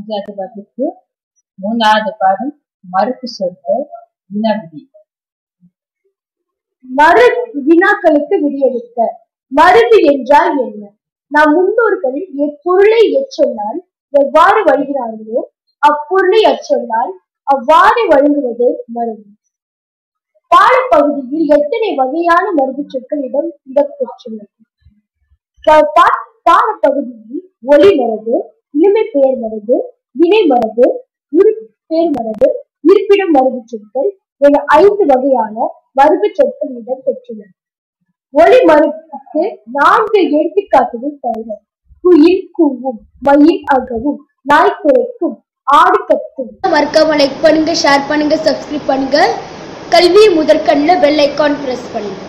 அஞ்சாவது வகுப்பு மூணாவது பாடம் மறுப்பு சொற்கள் வினாவிதி மறு வினாக்களுக்கு விடியளிக்க மருது என்றால் என்ன நம் முன்னோர்கள் எப்பொருளை எச்சொன்னால் எவ்வாறு வழிகிறார்களோ அப்பொருளை அச்சொன்னால் அவ்வாறு வழங்குவது மருது பாடப்பகுதியில் எத்தனை வகையான மருது சொற்கள் இடம் இடம்பெற்றுள்ளது ப- பா- பாடப்பகுதியில் ஒளி மரபு இனிமை பெயர் மரபு வினை மரபு உரு பெயர் மரபு இருப்பிடம் மரபு சொற்கள் என ஐந்து வகையான மரபு சொற்கள் இடம்பெற்றுள்ளன ஒளி மரபுக்கு நான்கு எடுத்துக்காட்டுகள் தருக குயில் கூவும் மயில் அகவும் நாய் குறைக்கும் ஆடு கத்தும் மறக்காம லைக் பண்ணுங்க ஷேர் பண்ணுங்க சப்ஸ்கிரைப் பண்ணுங்க கல்வி முதற்கண்ணில் பெல் ஐக்கான் பிரஸ் பண்ணுங்க